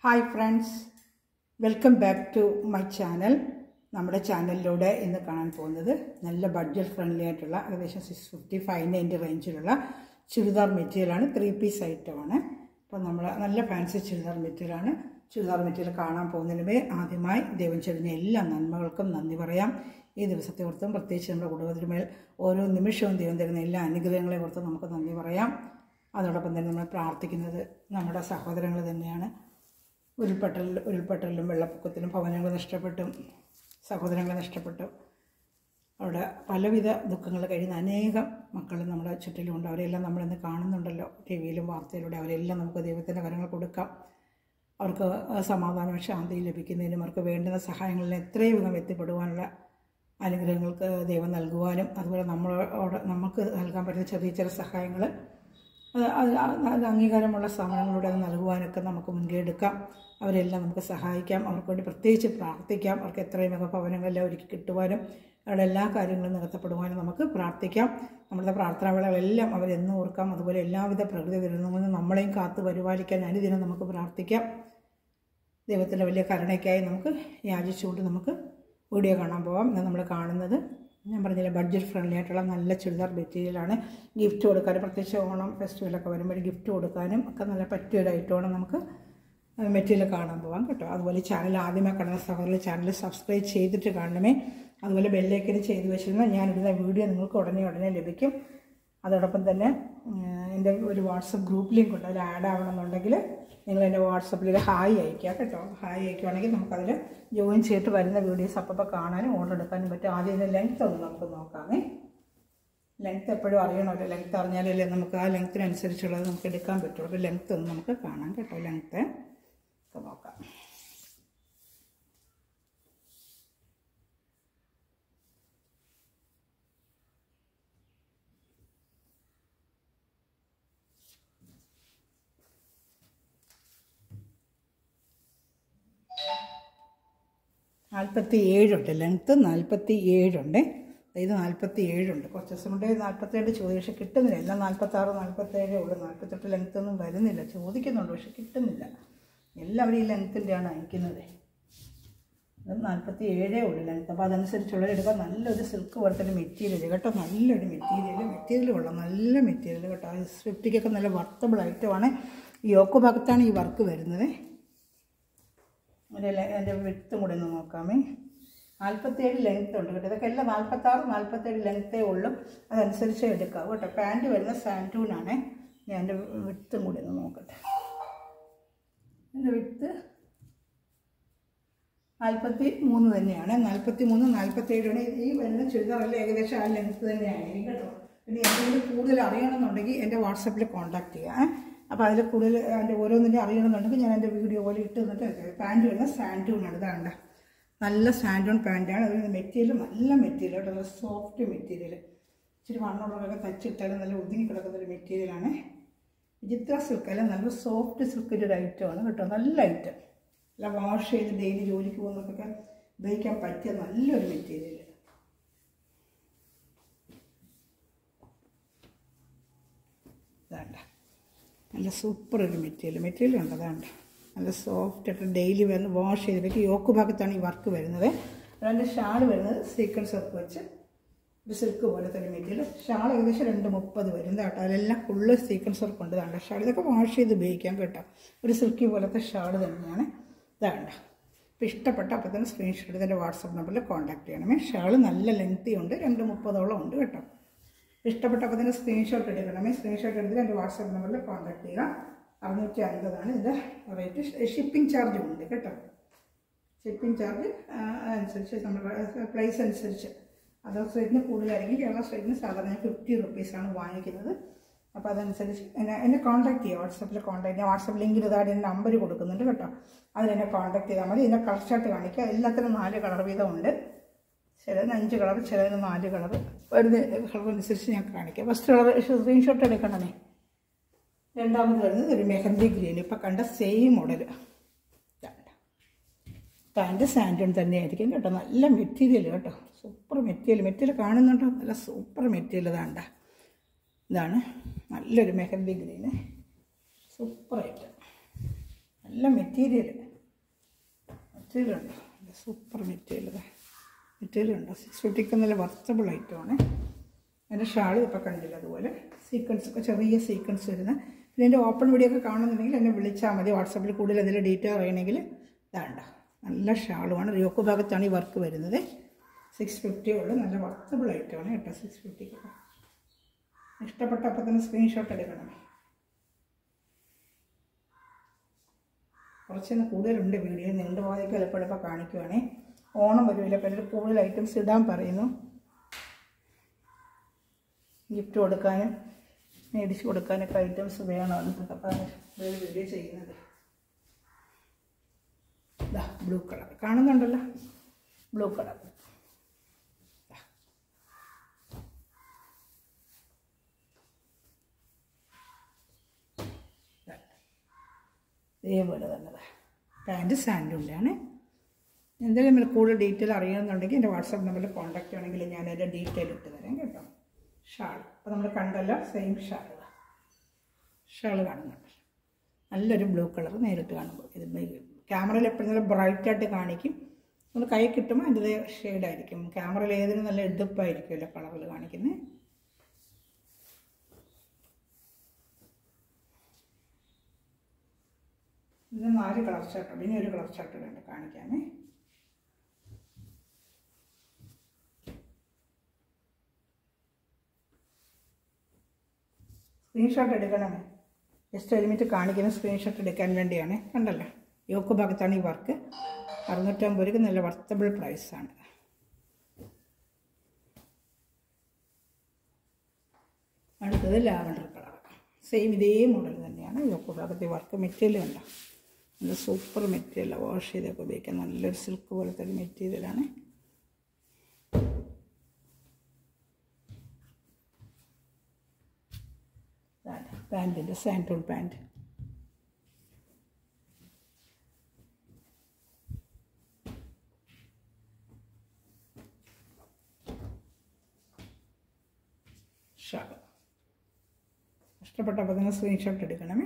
Hi friends welcome back to my channel നമ്മുടെ ചാനലിലൂടെ ഇന്ന് കാണാൻ പോകുന്നത് നല്ല ബഡ്ജറ്റ് ഫ്രണ്ട്ലി ആയിട്ടുള്ള ഏകദേശം സിക്സ് ഫിഫ്റ്റി ഫൈവ് നയൻറ്റി റേഞ്ചിലുള്ള ചുരിദാർ മെറ്റീരിയലാണ് ത്രീ പീസ് ഐറ്റമാണ് അപ്പോൾ നമ്മൾ നല്ല ഫാൻസി ചുരിദാർ മെറ്റീരിയലാണ് ചുരിദാർ മെറ്റീരിയൽ കാണാൻ പോകുന്നതിനുമേ ആദ്യമായി ദൈവം ചെറിഞ്ഞ എല്ലാ നന്മകൾക്കും നന്ദി പറയാം ഈ ദിവസത്തെ ഓർത്തും പ്രത്യേകിച്ച് നമ്മുടെ കുടുംബത്തിനുമേൽ ഓരോ നിമിഷവും ദൈവം തരുന്ന എല്ലാ അനുഗ്രഹങ്ങളെ ഓർത്തും നമുക്ക് നന്ദി പറയാം അതോടൊപ്പം തന്നെ നമ്മൾ പ്രാർത്ഥിക്കുന്നത് നമ്മുടെ സഹോദരങ്ങൾ തന്നെയാണ് ഉരുൾപൊട്ടൽ ഉരുൾപൊട്ടലിലും വെള്ളപ്പൊക്കത്തിലും ഭവനങ്ങൾ നഷ്ടപ്പെട്ടും സഹോദരങ്ങൾ നഷ്ടപ്പെട്ടു അവിടെ പലവിധ ദുഃഖങ്ങൾ കഴിയുന്ന അനേകം മക്കൾ നമ്മുടെ ചുറ്റിലുമുണ്ട് അവരെല്ലാം നമ്മളിന്ന് കാണുന്നുണ്ടല്ലോ ടി വിയിലും വാർത്തയിലൂടെ അവരെല്ലാം നമുക്ക് ദൈവത്തിൻ്റെ കരങ്ങൾ കൊടുക്കാം അവർക്ക് സമാധാനവും ശാന്തിയും ലഭിക്കുന്നതിനും അവർക്ക് വേണ്ടുന്ന സഹായങ്ങളിൽ എത്രയും വേഗം എത്തിപ്പെടുവാനുള്ള അനുഗ്രഹങ്ങൾക്ക് ദൈവം നൽകുവാനും അതുപോലെ നമ്മളോട് നമുക്ക് നൽകാൻ പറ്റുന്ന ചെറിയ ചെറിയ സഹായങ്ങൾ അത് അത് അത് അംഗീകാരമുള്ള സ്ഥാപനങ്ങളിലൂടെ അത് നൽകുവാനൊക്കെ നമുക്ക് മുൻകൈ എടുക്കാം അവരെല്ലാം നമുക്ക് സഹായിക്കാം അവർക്ക് വേണ്ടി പ്രത്യേകിച്ച് പ്രാർത്ഥിക്കാം അവർക്ക് എത്രയും വേഗം ഭവനങ്ങളെല്ലാം ഒരുക്കി കിട്ടുവാനും അവരുടെ എല്ലാ കാര്യങ്ങളും നികത്തപ്പെടുവാനും നമുക്ക് പ്രാർത്ഥിക്കാം നമ്മുടെ പ്രാർത്ഥനാവേളകളെല്ലാം അവരെന്നും ഓർക്കാം അതുപോലെ എല്ലാവിധ പ്രകൃതി ദുരന്തങ്ങളിൽ നിന്ന് നമ്മളെയും കാത്തു പരിപാലിക്കാൻ അനുദിനം നമുക്ക് പ്രാർത്ഥിക്കാം ദൈവത്തിൻ്റെ വലിയ കരുണയ്ക്കായി നമുക്ക് യാചിച്ചുകൊണ്ട് നമുക്ക് വീഡിയോ കാണാൻ പോകാം ഇന്ന് നമ്മൾ കാണുന്നത് ഞാൻ പറഞ്ഞില്ല ബഡ്ജറ്റ് ഫ്രണ്ട്ലി ആയിട്ടുള്ള നല്ല ചുരിദാർ മെറ്റീരിയലാണ് ഗിഫ്റ്റ് കൊടുക്കാനും പ്രത്യേകിച്ച് ഓണം ഫെസ്റ്റിവലൊക്കെ വരുമ്പോൾ ഗിഫ്റ്റ് കൊടുക്കാനും ഒക്കെ നല്ല പറ്റിയൊരു ഐറ്റമാണ് നമുക്ക് മെറ്റീരിയൽ കാണാൻ പോകാം കേട്ടോ അതുപോലെ ചാനൽ ആദ്യമേ കാണുന്ന സഹോദരൻ ചാനൽ സബ്സ്ക്രൈബ് ചെയ്തിട്ട് കാണണമേ അതുപോലെ ബെല്ലേക്കന് ചെയ്തു വെച്ചിരുന്ന ഞാനിടുന്ന വീഡിയോ നിങ്ങൾക്ക് ഉടനെ ഉടനെ ലഭിക്കും അതോടൊപ്പം തന്നെ എൻ്റെ ഒരു വാട്സപ്പ് ഗ്രൂപ്പ് ലിങ്ക് ഉണ്ട് അതിൽ ആഡ് ആവണമെന്നുണ്ടെങ്കിൽ നിങ്ങൾ എൻ്റെ വാട്സപ്പിൽ ഹായ് അയക്കുക കേട്ടോ ഹായ് അയക്കുകയാണെങ്കിൽ നമുക്കതിൽ ജോയിൻ ചെയ്തിട്ട് വരുന്ന വീഡിയോസ് അപ്പോൾ കാണാനും ഓർഡർ എടുക്കാനും പറ്റും ആദ്യം ഇതിൻ്റെ ലെങ്ത് ഒന്ന് നമുക്ക് നോക്കാമേ ലെങ്ത് എപ്പോഴും അറിയണമല്ലോ ലെങ്ത് അറിഞ്ഞാലല്ലേ നമുക്ക് ആ ലെങ്ത്തിനനുസരിച്ചുള്ളത് നമുക്ക് എടുക്കാൻ പറ്റുള്ളൂ അപ്പോൾ ലെങ്ത് ഒന്ന് നമുക്ക് കാണാം കേട്ടോ ലെങ്ത്ത് ഒക്കെ നോക്കാം നാൽപ്പത്തി ഏഴുണ്ട് ലെങ്ത്ത് നാൽപ്പത്തി ഏഴുണ്ട് ഇത് നാൽപ്പത്തി ഏഴുണ്ട് കുറച്ച് ദിവസം കൊണ്ട് നാൽപ്പത്തേഴ് ചോദിച്ചു പക്ഷെ കിട്ടുന്നില്ല എല്ലാം നാൽപ്പത്താറ് നാൽപ്പത്തേഴേ ഉള്ളൂ നാൽപ്പത്തെട്ട് ലെങ്ത്ത് ഒന്നും വരുന്നില്ല ചോദിക്കുന്നുണ്ട് പക്ഷെ കിട്ടുന്നില്ല എല്ലാവരും ഈ ലെങ്ത്തിൻ്റെയാണ് അയക്കുന്നത് ഇത് നാൽപ്പത്തി ഏഴേ ഉള്ളൂ ലെങ്ത്ത് അപ്പോൾ അതനുസരിച്ചുള്ള എടുക്കാൻ നല്ലൊരു സിൽക്ക് പോലത്തെ ഒരു മെറ്റീരിയൽ കേട്ടോ നല്ലൊരു മെറ്റീരിയൽ മെറ്റീരിയൽ കൊള്ളാം നല്ല മെറ്റീരിയൽ കേട്ടോ സ്വിഫ്റ്റിക്കൊക്കെ നല്ല വർത്തബിൾ ഐറ്റമാണ് യോക്ക് ഭാഗത്താണ് ഈ വർക്ക് വരുന്നത് അതിൻ്റെ അതിൻ്റെ വിട്ടും കൂടെ ഒന്ന് നോക്കാമേ നാൽപ്പത്തേഴ് ലെങ്ത്ത് ഉണ്ട് കേട്ടോ ഇതൊക്കെ എല്ലാം നാൽപ്പത്താറ് നാൽപ്പത്തേഴ് ലെങ്ത്തേ ഉള്ളൂ അതനുസരിച്ച് എടുക്കാം കേട്ടോ പാൻറ്റ് വരുന്ന സാൻറ്റൂണാണ് ഞാൻ എൻ്റെ വിട്ടും കൂടി ഒന്ന് നോക്കട്ടെ എൻ്റെ വിട്ട് നാൽപ്പത്തി മൂന്ന് തന്നെയാണ് നാൽപ്പത്തി മൂന്ന് നാൽപ്പത്തേഴാണ് ഈ വരുന്ന ചുരിദാറെല്ലാം ഏകദേശം ആ ലെങ്ത്ത് തന്നെയായിരിക്കും കേട്ടോ പിന്നെ എന്തെങ്കിലും കൂടുതൽ അറിയണമെന്നുണ്ടെങ്കിൽ എൻ്റെ വാട്സപ്പിൽ കോൺടാക്ട് ചെയ്യാം അപ്പോൾ അതിൽ കൂടുതൽ അതിൻ്റെ ഓരോന്നിൻ്റെ അറിയണമെന്നുണ്ടെങ്കിൽ ഞാൻ എൻ്റെ വീഡിയോ പോലെ ഇട്ട് തന്നിട്ട് പാൻറ്റ് വരുന്ന സാൻഡൂണാണ് ഇതാണ്ട നല്ല സാൻഡൂൺ പാൻറ്റാണ് അതിന് മെറ്റീരിയൽ നല്ല മെറ്റീരിയൽ കേട്ടോ നല്ല സോഫ്റ്റ് മെറ്റീരിയൽ ഇച്ചിരി മണ്ണുള്ളവരൊക്കെ തച്ചിട്ടാലും നല്ല ഒതുങ്ങി കിടക്കുന്ന ഒരു മെറ്റീരിയലാണ് വിചിത്ര സിൽക്ക് അല്ല നല്ല സോഫ്റ്റ് സിൽക്കിൻ്റെ ഒരു ഐറ്റമാണ് കേട്ടോ നല്ല ഐറ്റം അല്ല വാഷ് ചെയ്ത് ഡെയിലി ജോലിക്ക് പോകുന്നവർക്കൊക്കെ ഉപയോഗിക്കാൻ പറ്റിയ നല്ലൊരു മെറ്റീരിയൽ ഇതാണ്ട നല്ല സൂപ്പർ ഒരു മെറ്റീരിയൽ മെറ്റീരിയൽ ഉണ്ട് അതാണ്ട് നല്ല സോഫ്റ്റ് ആയിട്ട് ഡെയിലി വരുന്ന വാഷ് ചെയ്തിട്ട് യോക്ക് ഭാഗത്താണ് ഈ വർക്ക് വരുന്നത് അതിൻ്റെ ഷാൾ വരുന്നത് സീക്വൻസ് വർക്ക് വെച്ച് ഒരു സിൽക്ക് പോലത്തെ ഒരു മെറ്റീരിയൽ ഷാൾ ഏകദേശം രണ്ട് മുപ്പത് വരും കേട്ടോ അതിലെല്ലാം ഫുള്ള് സീക്വൻസ് വർക്ക് ഉണ്ട് ഇതാണ്ട് ഷാൾ ഇതൊക്കെ വാഷ് ചെയ്ത് ഉപയോഗിക്കാം കേട്ടോ ഒരു സിൽക്കി പോലത്തെ ഷാൾ തന്നെയാണ് ഇതാണ്ട് അപ്പോൾ ഇഷ്ടപ്പെട്ട അപ്പോൾ തന്നെ സ്ക്രീൻഷോട്ട് എടുത്ത് എൻ്റെ വാട്സപ്പ് നമ്പറിൽ കോൺടാക്ട് ചെയ്യണമേ ഷാൾ നല്ല ലെങ്തി ഉണ്ട് രണ്ട് മുപ്പതോളം ഉണ്ട് കേട്ടോ ഇഷ്ടപ്പെട്ടപ്പോൾ തന്നെ സ്ക്രീൻഷോട്ട് എടുക്കണമേ സ്ക്രീൻഷോട്ട് എടുത്തിട്ട് എൻ്റെ വാട്സാപ്പ് നമ്പറിൽ കോൺടാക്ട് ചെയ്യുക അറുന്നൂറ്റി അൻപതാണ് ഇതിൻ്റെ റേറ്റ് ഷിപ്പിംഗ് ചാർജും ഉണ്ട് കേട്ടോ ഷിപ്പിംഗ് ചാർജ് അനുസരിച്ച് നമ്മുടെ പ്രൈസ് അനുസരിച്ച് അതർ സ്റ്റേറ്റിന് കൂടുതലായിരിക്കും കേരള സ്റ്റേറ്റിന് സാധാരണ ഫിഫ്റ്റി റുപ്പീസാണ് വാങ്ങിക്കുന്നത് അപ്പോൾ അതനുസരിച്ച് എന്നെ എന്നെ കോൺടാക്ട് ചെയ്യുക വാട്സപ്പിൽ കോൺടാക്ട് ചെയ്യുക വാട്സപ്പ് ലിങ്കിൽ ഇതായിട്ട് എൻ്റെ നമ്പർ കൊടുക്കുന്നുണ്ട് കേട്ടോ അതിലെന്നെ കോൺടാക്ട് ചെയ്താൽ മതി ഇതിൻ്റെ കളർ ചാർട്ട് കാണിക്കുക എല്ലാത്തിനും നാല് കളർ വീതം ഉണ്ട് ചിലതിന് അഞ്ച് കളർ ചിലതിന് നാല് കളർ വരുന്ന കളർ അനുസരിച്ച് ഞാൻ കാണിക്കാം ഫസ്റ്റ് കളർ സ്ക്രീൻഷോട്ട് എടുക്കണമേ രണ്ടാമത് വരുന്നത് ഒരു മെഹന്തി ഗ്രീൻ ഇപ്പം കണ്ട സെയിം മോഡൽ പാൻറ്റ് സാൻഡോൺ തന്നെയായിരിക്കും കേട്ടോ നല്ല മെറ്റീരിയൽ കേട്ടോ സൂപ്പർ മെറ്റീരിയൽ മെറ്റീരിയൽ കാണുന്നുണ്ടോ നല്ല സൂപ്പർ മെറ്റീരിയൽ ഇതാണ്ട ഇതാണ് നല്ലൊരു മെഹന്തി ഗ്രീന് സൂപ്പറായിട്ട് നല്ല മെറ്റീരിയൽ മെറ്റീരിയൽ ഉണ്ടോ സൂപ്പർ മെറ്റീരിയൽ മെറ്റീരിയൽ ഉണ്ടോ സിക്സ് ഫിഫ്റ്റിക്ക് നല്ല വർത്തബിൾ ഐറ്റമാണ് അതിൻ്റെ ഷാൾ ഇപ്പോൾ കണ്ടില്ല അതുപോലെ സീക്വൻസ് ഒക്കെ ചെറിയ സീക്വൻസ് വരുന്ന പിന്നെ എൻ്റെ ഓപ്പൺ വീഡിയോ ഒക്കെ കാണുന്നുണ്ടെങ്കിൽ എന്നെ വിളിച്ചാൽ മതി വാട്സാപ്പിൽ കൂടുതൽ എന്തെങ്കിലും ഡീറ്റെയിൽ അറിയണമെങ്കിൽ ഇതാണ്ട നല്ല ഷാളുമാണ് റിയോക്ക് ഭാഗത്താണ് ഈ വർക്ക് വരുന്നത് സിക്സ് ഫിഫ്റ്റി ഉള്ളു നല്ല വർത്തബിൾ ഐറ്റമാണ് കേട്ടോ സിക്സ് ഫിഫ്റ്റിക്ക് ഇഷ്ടപ്പെട്ട അപ്പം തന്നെ സ്ക്രീൻഷോട്ട് എടുക്കണമേ കുറച്ചൊന്ന് കൂടുതലുണ്ട് വീഡിയോ നീണ്ടു പോയതൊക്കെ എളുപ്പമെളുപ്പം കാണിക്കുവാണേ ഓണം വരുമല്ലോ അപ്പോൾ അതിൽ കൂടുതൽ ഐറ്റംസ് ഇടാൻ പറയുന്നു ഗിഫ്റ്റ് കൊടുക്കാനും മേടിച്ച് കൊടുക്കാനൊക്കെ ഐറ്റംസ് വേണം എന്നൊക്കെ പറഞ്ഞ് ഒരു വീഡിയോ ചെയ്യുന്നത് ഇതാ ബ്ലൂ കളർ കാണുന്നുണ്ടല്ലോ ബ്ലൂ കളർ ഇതേപോലെ തന്നെ പാൻറ്റ് സാൻഡുണ്ടാണ് എന്തെങ്കിലും നമ്മൾ കൂടുതൽ ഡീറ്റെയിൽ അറിയണമെന്നുണ്ടെങ്കിൽ എൻ്റെ വാട്സാപ്പ് നമ്പറിൽ കോൺടാക്ട് ചെയ്യണമെങ്കിൽ ഞാൻ അതിൻ്റെ ഡീറ്റെയിൽ ഇട്ട് തരാം കേട്ടോ ഷാൾ അപ്പോൾ നമ്മൾ കണ്ടല്ലോ സെയിം ഷാൾ ഷാൾ കാണുന്നുണ്ട് നല്ലൊരു ബ്ലൂ കളർ നേരിട്ട് കാണുമ്പോൾ ഇത് ക്യാമറയിൽ എപ്പോഴും നല്ല ബ്രൈറ്റായിട്ട് കാണിക്കും നമ്മൾ കൈ കിട്ടുമ്പോൾ അതിൻ്റെ ഷെയ്ഡായിരിക്കും ക്യാമറയിൽ ഏതിനും നല്ല എടുപ്പായിരിക്കുമല്ലോ കളറിൽ കാണിക്കുന്നത് ഇതിന് നാല് കളർ ഷർട്ടുണ്ട് ഇനി ഒരു കളർ ഷർട്ട് വേണ്ട കാണിക്കാമേ സ്ക്രീൻഷോട്ട് എടുക്കണമേ ജസ്റ്റ് ഒരു മിനിറ്റ് കാണിക്കുന്ന സ്ക്രീൻഷോട്ട് എടുക്കാൻ വേണ്ടിയാണ് കണ്ടല്ലോ യോക്ക് ഭാഗത്താണ് ഈ വർക്ക് അറുന്നൂറ്റമ്പത് രൂപയ്ക്ക് നല്ല വർത്തബിൾ പ്രൈസാണ് അടുത്തത് ലാവൻഡർ കളർ സെയിം ഇതേ മോഡൽ തന്നെയാണ് യോക്ക് ഭാഗത്തെ വർക്ക് മെറ്റീരിയൽ ഉണ്ടോ നല്ല സൂപ്പർ മെറ്റീരിയൽ വാഷ് ചെയ്തൊക്കെ ഉപയോഗിക്കാൻ നല്ലൊരു സിൽക്ക് പോലത്തെ ഒരു മെറ്റീരിയലാണ് പാൻറ്റിൻ്റെ സാൻറ്റോൾ പാൻറ്റ് ഷാൾ ഇഷ്ടപ്പെട്ടപ്പോൾ തന്നെ സ്ക്രീൻഷോട്ട് എടുക്കണമേ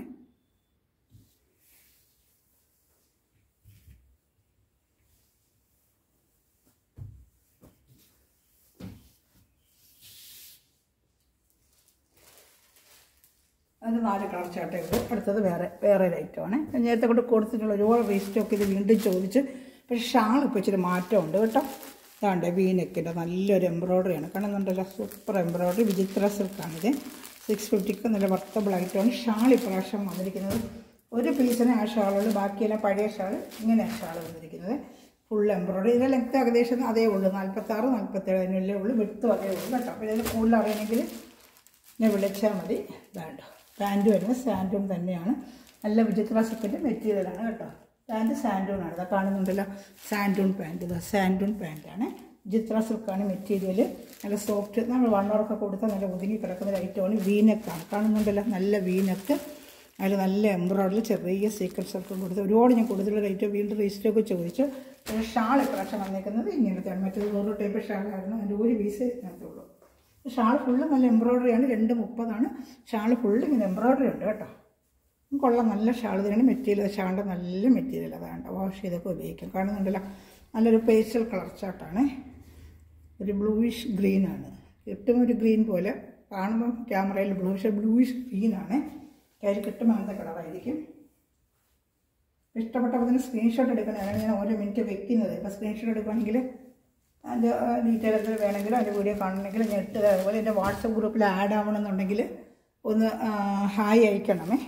അതിന് നാല് കളർ ചാട്ടേ ഉള്ളൂ അടുത്തത് വേറെ വേറെ ഒരു ഐറ്റമാണ് നേരത്തെ കൊണ്ട് കൊടുത്തിട്ടുള്ള ഒരുപാട് റീസ്റ്റോക്ക് ഇത് വീണ്ടും ചോദിച്ച് പക്ഷേ ഷാൾ ഇപ്പോൾ ഇച്ചിരി മാറ്റമുണ്ട് കേട്ടോ ഇതാണ്ട് വീനെക്കിൻ്റെ നല്ലൊരു എംബ്രോയ്ഡറിയാണ് കാണുന്നുണ്ടല്ലോ സൂപ്പർ എംബ്രോയ്ഡറി വിചിത്ര സിൽക്കാണിത് സിക്സ് ഫിഫ്റ്റിക്ക് നല്ല വർത്തബിൾ ആയിട്ടാണ് ഷാൾ ഇപ്രാവശ്യം വന്നിരിക്കുന്നത് ഒരു പീസിന് ആ ഷാളുള്ളൂ ബാക്കിയെല്ലാം പഴയ ഷാൾ ഇങ്ങനെയാണ് ഷാൾ വന്നിരിക്കുന്നത് ഫുൾ എംബ്രോയ്ഡറി ഇതിൻ്റെ ലെങ്ത് ഏകദേശം അതേ ഉള്ളൂ നാൽപ്പത്താറ് നാൽപ്പത്തേഴ് അതിനുള്ളിലേ ഉള്ളൂ വിട്ടും അതേ ഉള്ളൂ കേട്ടോ അപ്പോൾ ഇതിന് കൂടുതൽ അറിയണമെങ്കിൽ എന്നെ വിളിച്ചാൽ മതി വേണ്ട പാൻറ്റ് വരുന്നത് സാൻഡൂൺ തന്നെയാണ് നല്ല വിചിത്ര സിക്കിൻ്റെ മെറ്റീരിയലാണ് കേട്ടോ പാൻറ്റ് സാൻഡൂൺ ആണ് ഇതാ കാണുന്നുണ്ടല്ലോ സാൻഡൂൺ പാൻറ്റ് ഇതാ സാൻഡൂൺ പാൻറ്റാണ് വിചിത്ര സിൽക്കാണ് മെറ്റീരിയൽ നല്ല സോഫ്റ്റ് നമ്മൾ വൺ അവർക്ക് കൊടുത്താൽ നല്ല ഒതുങ്ങി കിടക്കുന്ന ഒരു ഐറ്റമാണ് വീനക്കാണ് കാണുന്നുണ്ടല്ലോ നല്ല വീനക്ക് അതിൽ നല്ല എംബ്രോയിഡറി ചെറിയ സീക്രട്ട് സർക്കിൾ കൊടുത്ത് ഒരുപാട് ഞാൻ കൊടുത്തിട്ടുള്ള ഐറ്റം വീണ്ടും രജിസ്റ്ററൊക്കെ ചോദിച്ചു പക്ഷേ ഷാൾ ഇപ്രാവശ്യം വന്നേക്കുന്നത് ഇങ്ങനത്തെയാണ് മറ്റൊരു വേറൊരു ടൈപ്പ് ഷാളായിരുന്നു അതിൻ്റെ ഒരു പീസ് ഇതിനകത്തുള്ളൂ ഷാൾ ഫുള്ള് നല്ല എംബ്രോയ്ഡറിയാണ് രണ്ട് മുപ്പതാണ് ഷാൾ ഫുള്ള് ഇങ്ങനെ എംബ്രോയ്ഡറി ഉണ്ട് കേട്ടോ കൊള്ളാം നല്ല ഷാൾ തന്നെയാണ് മെറ്റീരിയൽ ഷാളിൻ്റെ നല്ല മെറ്റീരിയൽ അതാണ് വാഷ് ചെയ്തൊക്കെ ഉപയോഗിക്കാം കാണുന്നുണ്ടല്ലോ നല്ലൊരു പേസ്റ്റൽ കളർ ചാട്ടാണ് ഒരു ബ്ലൂയിഷ് ഗ്രീനാണ് ഏറ്റവും ഒരു ഗ്രീൻ പോലെ കാണുമ്പോൾ ക്യാമറയിൽ ബ്ലൂഷ് ബ്ലൂയിഷ് ഗ്രീനാണ് കയ്യിൽ കിട്ടുമ്പോൾ അങ്ങനത്തെ കളറായിരിക്കും ഇഷ്ടപ്പെട്ടപ്പോൾ തന്നെ സ്ക്രീൻഷോട്ട് എടുക്കണതാണ് ഞാൻ ഓരോ മിനിറ്റ് വെക്കുന്നത് ഇപ്പോൾ സ്ക്രീൻഷോട്ട് എടുക്കുകയാണെങ്കിൽ അതിൻ്റെ ഡീറ്റെയിൽ എന്തെങ്കിലും വേണമെങ്കിൽ അതിൻ്റെ വീഡിയോ കാണണമെങ്കിൽ ഞാൻ ഇട്ട് തരാം അതുപോലെ എൻ്റെ വാട്സപ്പ് ഗ്രൂപ്പിൽ ആഡ് ആവണമെന്നുണ്ടെങ്കിൽ ഒന്ന് ഹായ് അയക്കണമേ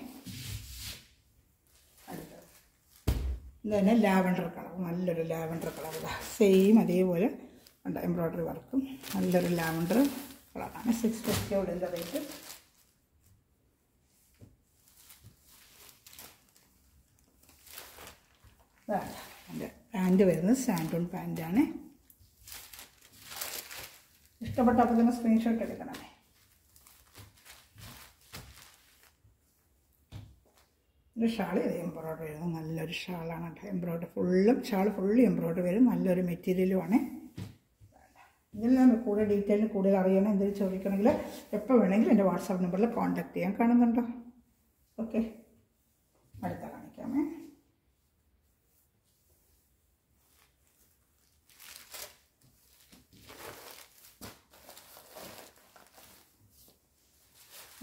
അടുത്തത് ഇത് തന്നെ ലാവൻഡർ കളർ നല്ലൊരു ലാവൻഡർ കളർ സെയിം അതേപോലെ ഉണ്ട് എംബ്രോയ്ഡറി വർക്കും നല്ലൊരു ലാവൻഡർ കളറാണ് സിക്സ് ഫിഫ്റ്റിയോട് എൻ്റെ റേറ്റ് ഇതാണ് എൻ്റെ പാൻറ്റ് വരുന്നത് സാൻഡൂൺ പാൻറ്റാണ് ഇഷ്ടപ്പെട്ട അപ്പോൾ തന്നെ സ്ക്രീൻഷോട്ട് എടുക്കണമേ ഒരു ഷാൾ ഇത് എംബ്രോയ്ഡറി വരുന്നത് നല്ലൊരു ഷാളാണ് കേട്ടോ എംബ്രോയ്ഡറി ഫുള്ളും ഷാൾ ഫുള്ള് എംബ്രോയ്ഡറി വരും നല്ലൊരു മെറ്റീരിയലുമാണ് ഇതിൽ കൂടുതൽ ഡീറ്റെയിൽ കൂടുതൽ അറിയണം എന്തെങ്കിലും ചോദിക്കണമെങ്കിൽ എപ്പോൾ വേണമെങ്കിലും എൻ്റെ വാട്സാപ്പ് നമ്പറിൽ കോൺടാക്ട് ചെയ്യാൻ കാണുന്നുണ്ടോ ഓക്കെ അടുത്ത കാണിക്കാമേ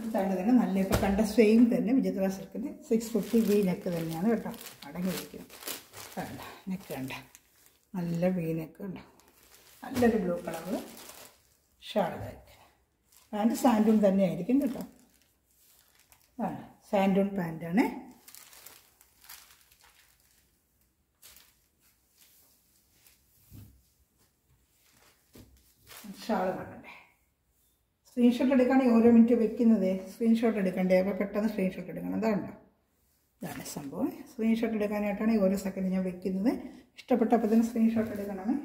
അടുത്തായിട്ട് തന്നെ നല്ല ഇപ്പോൾ കണ്ട സെയിം തന്നെ വിചിത്ര സിൽക്കിൻ്റെ സിക്സ് ഫിഫ്റ്റി വി നെക്ക് തന്നെയാണ് കേട്ടോ അടങ്ങി വയ്ക്കുന്നത് വേണ്ട നെക്ക് വേണ്ട നല്ല വി നെക്ക് ഉണ്ട് നല്ലൊരു ബ്ലൂ കളറ് ഷാളായിരിക്കും പാൻറ്റ് സാൻഡൂൺ തന്നെ ആയിരിക്കും കേട്ടോ ആണ് സാൻഡൂൺ പാൻറ്റാണ് ഷാള് കാണണ്ടേ സ്ക്രീൻഷോട്ട് എടുക്കുകയാണെങ്കിൽ ഓരോ മിനിറ്റ് വെക്കുന്നത് സ്ക്രീൻഷോട്ട് എടുക്കണ്ടേ അപ്പോൾ പെട്ടെന്ന് സ്ക്രീൻഷോട്ട് എടുക്കണം അതാണല്ലോ ഇതാണ് സംഭവം സ്ക്രീൻഷോട്ട് എടുക്കാനായിട്ടാണ് ഈ ഓരോ സെക്കൻഡ് ഞാൻ വെക്കുന്നത് ഇഷ്ടപ്പെട്ടപ്പോൾ തന്നെ സ്ക്രീൻഷോട്ട് എടുക്കണമേ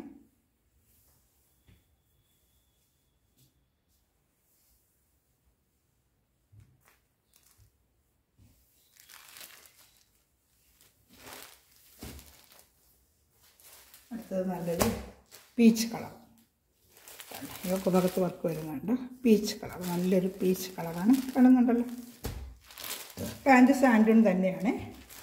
അടുത്തത് നല്ലൊരു പീച്ച് കളർ യോക്ക് ഭാഗത്ത് വർക്ക് വരുന്നുണ്ട് പീച്ച് കളർ നല്ലൊരു പീച്ച് കളറാണ് കാണുന്നുണ്ടല്ലോ പാൻറ്റ് സാൻഡൂൺ തന്നെയാണ്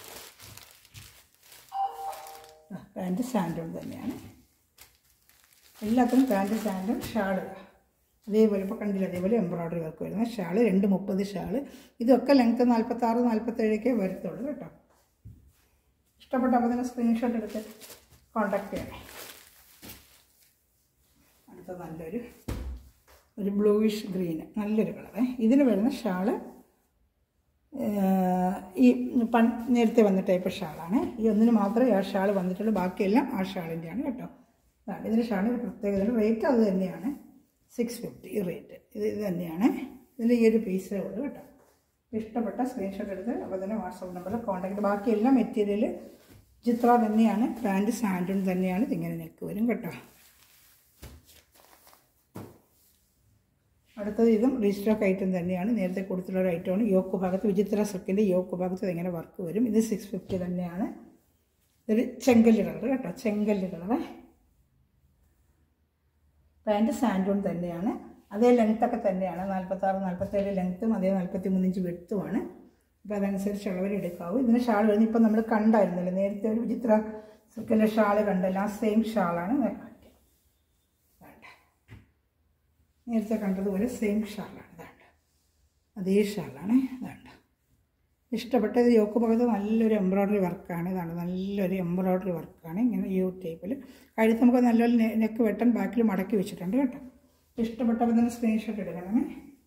പാൻറ്റ് സാൻഡൂൺ തന്നെയാണ് എല്ലാത്തിനും പാൻറ്റ് സാൻഡും ഷാള് അതേപോലെ ഇപ്പോൾ കണ്ടില്ല അതേപോലെ എംബ്രോയ്ഡറി വർക്ക് വരുന്ന ഷാള് രണ്ട് മുപ്പത് ഷാള് ഇതൊക്കെ ലെങ്ത്ത് നാൽപ്പത്താറ് നാൽപ്പത്തേഴൊക്കെ വരത്തുള്ളൂ കേട്ടോ ഇഷ്ടപ്പെട്ടപ്പോൾ തന്നെ സ്ക്രീൻഷോട്ട് എടുത്ത് കോണ്ടാക്ട് ചെയ്യണേ അടുത്ത നല്ലൊരു ഒരു ബ്ലൂയിഷ് ഗ്രീന് നല്ലൊരു കളറേ ഇതിന് വരുന്ന ഷാള് ഈ പൺ നേരത്തെ വന്ന ടൈപ്പ് ഷാളാണ് ഈ ഒന്നിന് മാത്രമേ ആ ഷാൾ വന്നിട്ടുള്ളൂ ബാക്കിയെല്ലാം ആ ഷാളിൻ്റെയാണ് കേട്ടോ അതാണ് ഇതിൻ്റെ ഷാളിന് പ്രത്യേകത റേറ്റ് അത് തന്നെയാണ് സിക്സ് ഫിഫ്റ്റി ഈ റേറ്റ് ഇത് ഇത് തന്നെയാണ് ഇതിൽ ഈ ഒരു പീസേ ഉള്ളൂ കേട്ടോ ഇഷ്ടപ്പെട്ട സ്ക്രീൻഷോട്ട് എടുത്ത് അപ്പോൾ തന്നെ വാട്സപ്പ് നമ്പറിൽ കോൺടാക്ട് ബാക്കിയെല്ലാം മെറ്റീരിയൽ ചിത്ര തന്നെയാണ് പാൻറ്റ് സാൻഡൂൺ തന്നെയാണ് ഇതിങ്ങനെ നെക്ക് വരും കേട്ടോ അടുത്തത് ഇതും റീസ്റ്റോക്ക് ഐറ്റം തന്നെയാണ് നേരത്തെ കൊടുത്തിട്ടുള്ള ഒരു ഐറ്റമാണ് യോക്ക് ഭാഗത്ത് വിചിത്ര സിൽക്കിൻ്റെ യോക്ക് ഭാഗത്ത് ഇങ്ങനെ വർക്ക് വരും ഇത് സിക്സ് ഫിഫ്റ്റി തന്നെയാണ് ഇതൊരു ചെങ്കല്ല് കളർ കേട്ടോ ചെങ്കല്ല് കളറ് പാൻറ്റ് സാൻഡൂൺ തന്നെയാണ് അതേ ലെങ്ത്തൊക്കെ തന്നെയാണ് നാൽപ്പത്താറ് നാൽപ്പത്തേഴ് ലെങ്ത്തും അതേ നാൽപ്പത്തി മൂന്നിഞ്ച് വെട്ടുമാണ് അപ്പോൾ അതനുസരിച്ചുള്ളവർ എടുക്കാവൂ ഇതിന് ഷാൾ വരുന്നത് ഇപ്പം നമ്മൾ കണ്ടായിരുന്നല്ലോ നേരത്തെ ഒരു വിചിത്ര സിൽക്കിൻ്റെ ഷാൾ കണ്ടല്ലോ ആ സെയിം ഷാളാണ് വേണ്ട നേരത്തെ കണ്ടതുപോലെ സെയിം ഷാളാണ് ഇതാണ്ട് അതേ ഷാളാണ് ഇതാണ്ട് ഇഷ്ടപ്പെട്ടത് യോക്ക് ഭാഗത്ത് നല്ലൊരു എംബ്രോയ്ഡറി വർക്കാണ് ഇതാണ് നല്ലൊരു എംബ്രോയ്ഡറി വർക്കാണ് ഇങ്ങനെ ഈ ടൈപ്പിൽ കഴുത്ത് നമുക്ക് നല്ലൊരു നെക്ക് വെട്ടൻ ബാക്കിൽ മടക്കി വെച്ചിട്ടുണ്ട് കേട്ടോ ഇഷ്ടപ്പെട്ടപ്പോൾ തന്നെ സ്ക്രീൻഷോട്ട് എടുക്കണമേ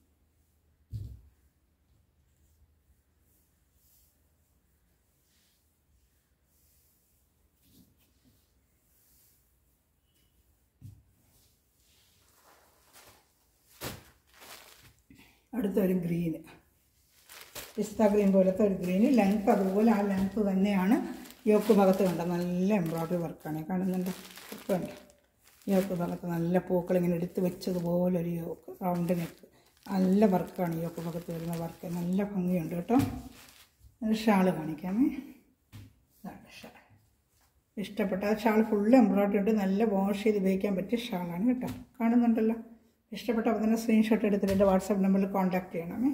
അടുത്തൊരു ഗ്രീന് പിസ്ത ഗ്രീൻ പോലത്തെ ഒരു ഗ്രീന് ലെങ്ത്ത് അതുപോലെ ആ ലെങ്ത്ത് തന്നെയാണ് യോക്ക് ഭാഗത്ത് കണ്ട നല്ല എംബ്രോയ്ഡറി വർക്കാണ് കാണുന്നുണ്ട് ഉണ്ട് യോക്ക് ഭാഗത്ത് നല്ല പൂക്കൾ ഇങ്ങനെ എടുത്ത് വെച്ചതുപോലെ ഒരു യോക്ക് റൗണ്ട് നെക്ക് നല്ല വർക്കാണ് യോക്ക് ഭാഗത്ത് വരുന്ന വർക്ക് നല്ല ഭംഗിയുണ്ട് കേട്ടോ ഒരു ഷാള് കാണിക്കാമേ ഇതാണ് ഷാൾ ഇഷ്ടപ്പെട്ട ആ ഷാൾ ഫുള്ള് എംബ്രോയ്ഡറി ഉണ്ട് നല്ല വാഷ് ചെയ്ത് ഉപയോഗിക്കാൻ പറ്റിയ ഷാളാണ് കേട്ടോ കാണുന്നുണ്ടല്ലോ ഇഷ്ടപ്പെട്ടപ്പോൾ തന്നെ സ്ക്രീൻഷോട്ട് എടുത്തിട്ട് എൻ്റെ വാട്സാപ്പ് നമ്പറിൽ കോൺടാക്ട് ചെയ്യണമേ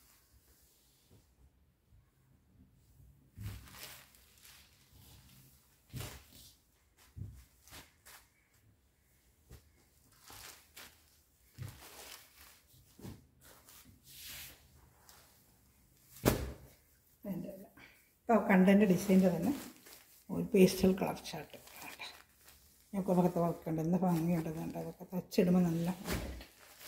ഇപ്പോൾ കണ്ടൻ്റെ ഡിസൈൻ്റെ തന്നെ ഒരു പേസ്റ്റൽ കളർ ഷർട്ട് ഞങ്ങൾക്ക് ഭാഗത്ത് വർക്കുണ്ട് എന്ത് ഭംഗിയുണ്ട് കണ്ടോ അതൊക്കെ തച്ചിടുമ്പോൾ നല്ല ഭംഗിയുണ്ട്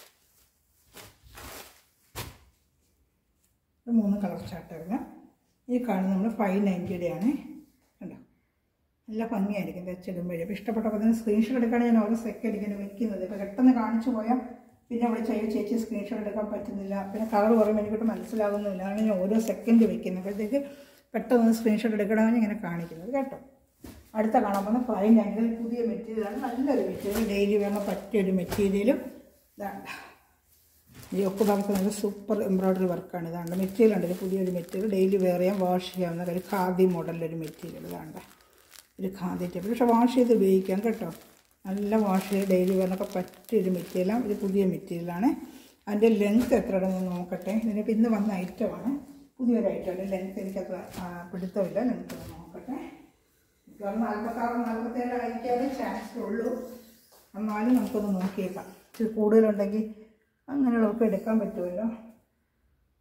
ഇത് മൂന്ന് കളർ ഷർട്ടായിരുന്നു ഈ കാണുന്നത് നമ്മൾ ഫൈവ് നയൻറ്റിയുടെയാണ് കണ്ടോ നല്ല ഭംഗിയായിരിക്കും തച്ചിടുമ്പോഴേ അപ്പോൾ ഇഷ്ടപ്പെട്ടപ്പോൾ തന്നെ സ്ക്രീൻഷോട്ട് എടുക്കുകയാണെങ്കിൽ ഞാൻ ഓരോ സെക്കൻഡ് ഇങ്ങനെ വെക്കുന്നത് ഇപ്പോൾ പെട്ടെന്ന് കാണിച്ചു പോയാൽ പിന്നെ അവിടെ ചെയ്യ ചേച്ചി സ്ക്രീൻഷോട്ട് എടുക്കാൻ പറ്റുന്നില്ല പിന്നെ കളർ പറയുമ്പോൾ എനിക്കിട്ട് മനസ്സിലാകുന്നില്ല അങ്ങനെ ഞാൻ ഓരോ സെക്കൻഡ് വെക്കുന്നത് അപ്പോഴത്തേക്ക് പെട്ടെന്ന് സ്ക്രീൻഷോട്ട് എടുക്കണമെന്ന് ഇങ്ങനെ കാണിക്കുന്നത് കേട്ടോ അടുത്ത കാണാൻ പോകുന്ന ഫൈൻ ആംഗിൾ പുതിയ മെറ്റീരിയലാണ് നല്ലൊരു മെറ്റീരിയൽ ഡെയിലി വേണം പറ്റിയൊരു മെറ്റീരിയലും ഇതാണ് ഈ ഒക്കെ ഭാഗത്ത് നല്ല സൂപ്പർ എംബ്രോയ്ഡറി വർക്കാണ് ഇതാണ്ട് മെറ്റീരിയൽ ഉണ്ട് ഒരു പുതിയൊരു മെറ്റീരിയൽ ഡെയിലി വെയർ ചെയ്യാൻ വാഷ് ചെയ്യാവുന്ന ഒരു ഖാദി മോഡലിലൊരു മെറ്റീരിയൽ ഇതാണ്ട് ഒരു ഖാദി ടൈപ്പ് പക്ഷെ വാഷ് ചെയ്ത് ഉപയോഗിക്കാം കേട്ടോ നല്ല വാഷ് ചെയ്ത് ഡെയിലി വെയറിനൊക്കെ പറ്റിയൊരു മെറ്റീരിയലാണ് ഒരു പുതിയ മെറ്റീരിയലാണ് അതിൻ്റെ ലെങ്ത്ത് എത്ര ഞാൻ നോക്കട്ടെ ഇതിനിപ്പോൾ ഇന്ന് വന്ന ഐറ്റമാണ് പുതിയൊരു ഐറ്റമാണ് ലെങ്ത്ത് എനിക്കത്ര ആ, പിടുത്തമില്ല ലെങ്ത്ത് ഒന്ന് നോക്കട്ടെ മിക്കവാറും നാൽപ്പത്താറ് നാൽപ്പത്തേഴ് ആയിരിക്കാനേ ചാൻസ് ഉള്ളൂ എന്നാലും നമുക്കൊന്ന് നോക്കിയേക്കാം ഇച്ചിരി കൂടുതലുണ്ടെങ്കിൽ അങ്ങനെയുള്ളവർക്ക് എടുക്കാൻ പറ്റുമല്ലോ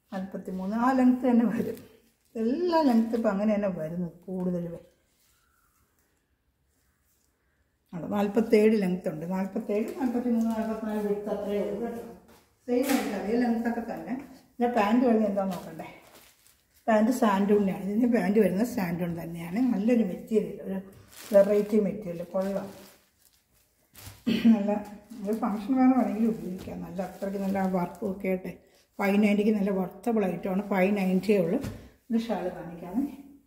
നാൽപ്പത്തി മൂന്ന് ആ ലെങ്ത്ത് തന്നെ വരും എല്ലാ ലെങ്ത്ത് ഇപ്പം അങ്ങനെ തന്നെ വരുന്നു കൂടുതൽ വരും ആണ് നാൽപ്പത്തേഴ് ലെങ്ത് ഉണ്ട് നാൽപ്പത്തേഴ് നാൽപ്പത്തി മൂന്ന് നാൽപ്പത്തിനാല് വിടുത്ത് അത്രയേ ഉള്ളൂ കേട്ടോ സെയിം ആയിട്ട് അതേ ലെങ്ത്തൊക്കെ തന്നെ പിന്നെ പാൻറ് വരുന്നത് എന്താണെന്ന് നോക്കണ്ടേ പാൻറ് സാൻഡൂണിനാണ് ഇതിൻ്റെ പാൻറ് വരുന്നത് സാൻഡൂൺ തന്നെയാണ് നല്ലൊരു മെറ്റീരിയൽ ഒരു വെറൈറ്റി മെറ്റീരിയൽ കൊള്ളാം നല്ല ഒരു ഫങ്ഷൻ വേറെ വേണമെങ്കിലും ഉപയോഗിക്കാം നല്ല അത്രയ്ക്ക് നല്ല വർക്കും ഒക്കെ ആയിട്ട് ഫൈവ് നയൻറ്റിക്ക് നല്ല വർത്തബിൾ ഐറ്റമാണ് ഫൈവ് നയൻറ്റിയേ ഉള്ളൂ ഇത് ഷാൾ കാണിക്കാമേ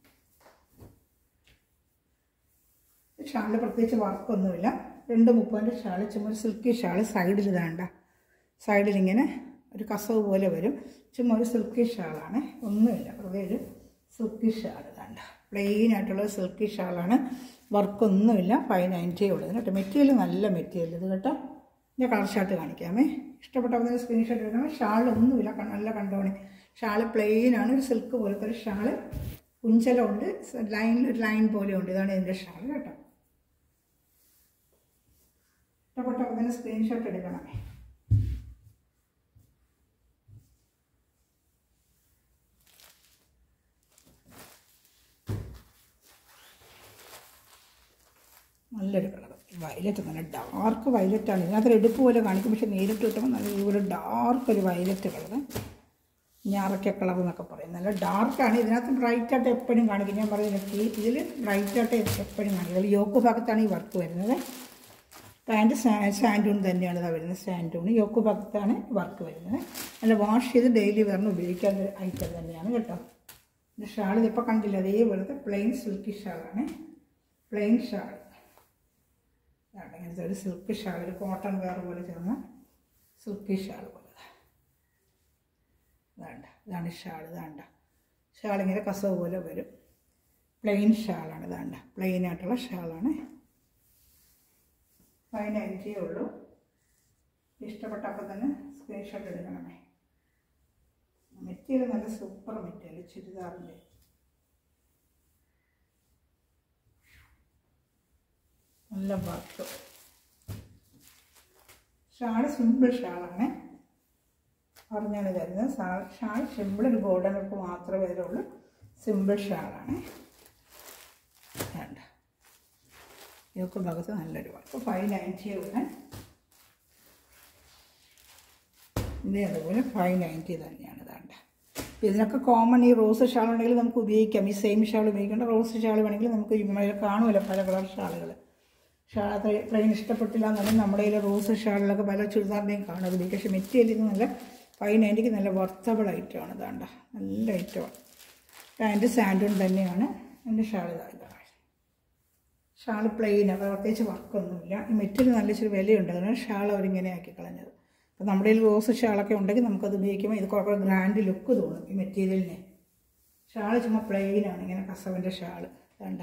ഷാളിൽ പ്രത്യേകിച്ച് വർക്കൊന്നുമില്ല രണ്ട് മുപ്പതിൻ്റെ ഷാൾ ചുമ്മാ ഒരു സിൽക്കി ഷാൾ സൈഡിൽ ഇതാണ്ട സൈഡിൽ ഇങ്ങനെ ഒരു കസവ് പോലെ വരും ചുമ്മാ ഒരു സിൽക്കി ഷാളാണ് ഒന്നുമില്ല വെറുതെ ഒരു സിൽക്കി ഷാൾ ഇതാണ്ട പ്ലെയിൻ ആയിട്ടുള്ള സിൽക്കി ഷാളാണ് വർക്കൊന്നുമില്ല ഫൈവ് നയൻറ്റിയേ ഉള്ളൂ കേട്ടോ മെറ്റീരിയൽ നല്ല മെറ്റീരിയൽ ഇത് കേട്ടോ ഞാൻ കളർ ഷർട്ട് കാണിക്കാമേ ഇഷ്ടപ്പെട്ടവർക്ക് സ്ക്രീൻഷോട്ട് എടുക്കണം ഷാൾ ഒന്നുമില്ല ക- നല്ല കണ്ടോണേ ഷാൾ പ്ലെയിൻ ആണ് ഒരു സിൽക്ക് പോലത്തെ ഒരു ഷാള് കുഞ്ചലുണ്ട് ലൈനിൽ ഒരു ലൈൻ പോലെ ഉണ്ട് ഇതാണ് ഇതിൻ്റെ ഷാൾ കേട്ടോ ഇഷ്ടപ്പെട്ടവർക്ക് സ്ക്രീൻഷോട്ട് എടുക്കണമേ നല്ലൊരു കളർ വയലറ്റ് നല്ല ഡാർക്ക് വയലറ്റാണ് ഇതിനകത്ത് എടുപ്പ് പോലെ കാണിക്കും പക്ഷെ നേരിട്ട് കിട്ടുമ്പോൾ നല്ല ഇതുപോലെ ഡാർക്ക് ഒരു വയലറ്റ് കളർ ഞാറക്ക കളർ എന്നൊക്കെ പറയും നല്ല ഡാർക്കാണ് ഇതിനകത്ത് ബ്രൈറ്റ് ആയിട്ട് എപ്പോഴും കാണിക്കും ഞാൻ പറയുന്നത് ഇതിൽ ബ്രൈറ്റ് ആയിട്ട് എപ്പോഴും കാണിക്കും അതിൽ യോക്ക് ഭാഗത്താണ് ഈ വർക്ക് വരുന്നത് പാൻറ്റ് സാൻഡൂൺ തന്നെയാണ് ഇതാ വരുന്നത് സാൻഡൂൺ യോക്ക് ഭാഗത്താണ് വർക്ക് വരുന്നത് നല്ല വാഷ് ചെയ്ത് ഡെയിലി വരണം ഉപയോഗിക്കാവുന്ന ഒരു ഐറ്റം തന്നെയാണ് കേട്ടോ ഇത് ഷാൾ ഇതിപ്പോൾ കണ്ടില്ല അതേപോലത്തെ പ്ലെയിൻ സിൽക്കി ഷാളാണ് പ്ലെയിൻ ഷാൾ ഇതാണ് ഇങ്ങനത്തെ ഒരു സിൽക്ക് ഷാൾ ഒരു കോട്ടൺ വെയർ പോലെ ചേർന്ന സിൽക്കി ഷാൾ പോലെ ഇതാണ്ട ഇതാണ് ഷാൾ ഇതാണ്ട ഷാൾ ഇങ്ങനെ കസവ് പോലെ വരും പ്ലെയിൻ ഷാളാണ് ഇതാണ്ട പ്ലെയിൻ ആയിട്ടുള്ള ഷാളാണ് ഫൈവ് നയൻറ്റിയേ ഉള്ളൂ ഇഷ്ടപ്പെട്ടപ്പോൾ തന്നെ സ്ക്രീൻഷോട്ട് എടുക്കണമേ മെറ്റീരിയൽ നല്ല സൂപ്പർ മെറ്റീരിയൽ ചുരിദാറിൻ്റെ നല്ല വർക്ക് ഷാള് സിമ്പിൾ ഷാളാണ് പറഞ്ഞാണ് തരുന്നത് ഷാൾ ഷാൾ സിമ്പിൾ ഒരു ഗോൾഡൻ വർക്ക് മാത്രമേ ഇതിലുള്ളൂ സിമ്പിൾ ഷാളാണ് വേണ്ട ഇതൊക്കെ ഭാഗത്ത് നല്ലൊരു വർക്ക് ഫൈവ് നയൻറ്റി ഉള്ള ഇത് അതുപോലെ ഫൈവ് നയൻറ്റി തന്നെയാണ് ഇതാണ്ട ഇതിനൊക്കെ കോമൺ ഈ റോസ് ഷാൾ ഉണ്ടെങ്കിൽ നമുക്ക് ഉപയോഗിക്കാം ഈ സെയിം ഷാൾ ഉപയോഗിക്കേണ്ട റോസ് ഷാൾ വേണമെങ്കിൽ നമുക്ക് ഇവിടെ കാണുമല്ലോ പല കളർ ഷാളുകൾ ഷാൾ അത്ര പ്ലെയിൻ ഇഷ്ടപ്പെട്ടില്ല എന്നുണ്ടെങ്കിൽ നമ്മുടെ കയ്യിൽ റോസ് ഷാളിലൊക്കെ പല ചുരിദാറിൻ്റെയും കാണും അത് ഉപയോഗിക്കും പക്ഷേ മെറ്റീരിയൽ ഇത് നല്ല ഫൈവ് നയൻറ്റിക്ക് നല്ല വർത്തബിൾ ഐറ്റമാണ് ഇതാണ്ട നല്ല ഐറ്റമാണ് പാൻറ്റ് സാൻഡൂൺ തന്നെയാണ് എൻ്റെ ഷാൾ ഇതാ ഇതാണ് ഷാൾ പ്ലെയിൻ പ്രത്യേകിച്ച് വർക്കൊന്നുമില്ല ഈ മെറ്റീരിയൽ നല്ല ഇച്ചിരി വിലയുണ്ട് അതിനാണ് ഷാൾ അവരിങ്ങനെ ആക്കി കളഞ്ഞത് അപ്പോൾ നമ്മുടെ കയ്യിൽ റോസ് ഷാളൊക്കെ ഉണ്ടെങ്കിൽ നമുക്കത് ഉപയോഗിക്കുമ്പോൾ ഇത് കുറേ ഗ്രാൻഡ് ലുക്ക് തോന്നും ഈ മെറ്റീരിയലിന് ഷാൾ ചുമ്മാ പ്ലെയിനാണ് ഇങ്ങനെ കസവിൻ്റെ ഷാൾ വേണ്ട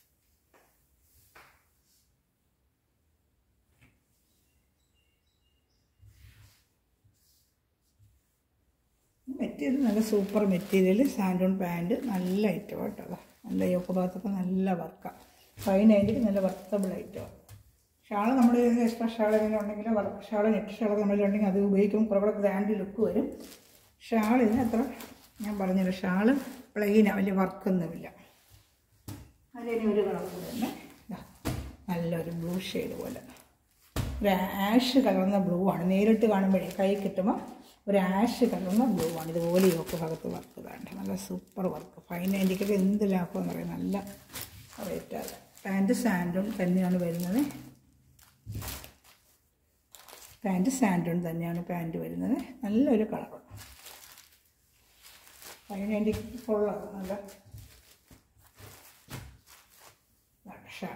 മെറ്റീരിയൽ നല്ല സൂപ്പർ മെറ്റീരിയൽ സാൻഡോൺ പാൻറ്റ് നല്ല ഐറ്റം കേട്ടോ അതാ. നല്ല യോക്ക് ഭാഗത്തൊക്കെ നല്ല വർക്കാണ് ഫൈവ് നയൻറ്റിക്ക് നല്ല വർത്തബിൾ ഐറ്റമാണ് ഷാൾ നമ്മുടെ എക്സ്ട്രാ ഷാൾ എന്തെങ്കിലും ഉണ്ടെങ്കിൽ വർക്ക് ഷാൾ നെറ്റ് ഷാൾ നമ്മളുണ്ടെങ്കിൽ അത് ഉപയോഗിക്കുമ്പോൾ കുറേ കൂടെ ഗ്രാൻഡ് ലുക്ക് വരും ഷാൾ ഇതിന് അത്ര ഞാൻ പറഞ്ഞല്ലോ ഷാൾ പ്ലെയിനാണ് വലിയ വർക്കൊന്നുമില്ല അതിന് ഒരു കളർ കൂടെ തന്നെ ദാ, നല്ലൊരു ബ്ലൂ ഷെയ്ഡ് പോലെ ഒരു ആഷ് കലർന്ന ബ്ലൂ ആണ് നേരിട്ട് കാണുമ്പോഴേ കൈ കിട്ടുമ്പോൾ ഒരു ആഷ് കലർന്ന ബ്ലൂ ആണ് ഇതുപോലെ യോക്ക് ഭാഗത്ത് വർക്ക് വേണ്ട നല്ല സൂപ്പർ വർക്ക് ഫൈവ് നയൻറ്റിക്കൊക്കെ എന്ത് ലാഭമെന്ന് പറയും നല്ല റേറ്റാണ് പാൻറ്റ് സാൻഡൂൺ തന്നെയാണ് വരുന്നത് പാൻറ്റ് സാൻഡൂൺ തന്നെയാണ് പാൻറ്റ് വരുന്നത് നല്ലൊരു കളർ ഫൈവ് നയൻറ്റിക്ക് കൊള്ളാം നല്ല ഷാൾ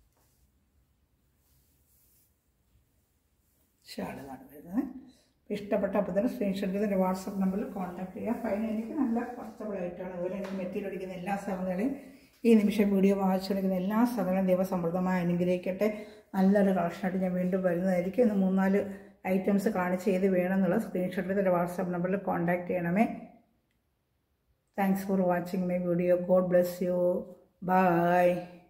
ഷാളിലാണ് വരുന്നത് ഇഷ്ടപ്പെട്ട അപ്പോൾ തന്നെ സ്ക്രീൻഷോട്ട് ചെയ്ത് എൻ്റെ വാട്സപ്പ് നമ്പറിൽ കോൺടാക്ട് ചെയ്യുക ഫൈൻ എനിക്ക് നല്ല കംഫർട്ടബിൾ ആയിട്ടാണ് അതുപോലെ എനിക്ക് മെറ്റീരിയൽ അടിക്കുന്ന എല്ലാ സാധനങ്ങളെയും ഈ നിമിഷം വീഡിയോ വാങ്ങിച്ചെടുക്കുന്ന എല്ലാ സാധനങ്ങളും ദൈവസമൃദ്ധമായി അനുഗ്രഹിക്കട്ടെ നല്ലൊരു കളക്ഷനായിട്ട് ഞാൻ വീണ്ടും വരുന്നതായിരിക്കും ഇന്ന് മൂന്നാല് ഐറ്റംസ് കാണിച്ച് ചെയ്ത് വേണമെന്നുള്ള സ്ക്രീൻഷോട്ട് ചെയ്ത് എൻ്റെ വാട്സപ്പ് നമ്പറിൽ കോൺടാക്ട് ചെയ്യണമേ thanks for watching my video God bless you by